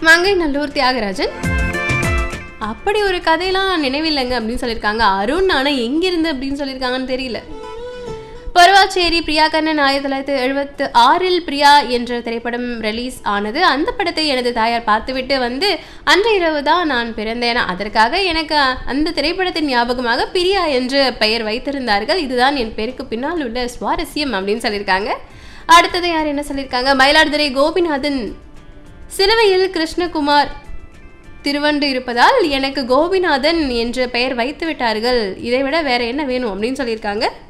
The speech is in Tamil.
மங்கை நல்லூர் தியாகராஜன் அப்படி ஒரு கதையெல்லாம் நினைவில்லைங்க அப்படின்னு சொல்லியிருக்காங்க அருண் ஆனால் எங்கிருந்து அப்படின்னு சொல்லியிருக்காங்கன்னு தெரியல பருவாச்சேரி பிரியா கண்ணன் ஆயிரத்தி தொள்ளாயிரத்தி எழுபத்து ஆறில் பிரியா என்ற திரைப்படம் ரிலீஸ் ஆனது அந்த படத்தை எனது தாயார் பார்த்துவிட்டு வந்து அன்று இரவு தான் நான் பிறந்தேன் அதற்காக எனக்கு அந்த திரைப்படத்தின் ஞாபகமாக பிரியா என்று பெயர் வைத்திருந்தார்கள் இதுதான் என் பேருக்கு பின்னால் உள்ள சுவாரஸ்யம் அப்படின்னு சொல்லியிருக்காங்க அடுத்தது யார் என்ன சொல்லியிருக்காங்க மயிலாடுதுறை கோபிநாதன் சிலுவையில் கிருஷ்ணகுமார் திருவண்டு இருப்பதால் எனக்கு கோபிநாதன் என்ற பெயர் வைத்து விட்டார்கள் இதை விட வேற என்ன வேணும் அப்படின்னு சொல்லியிருக்காங்க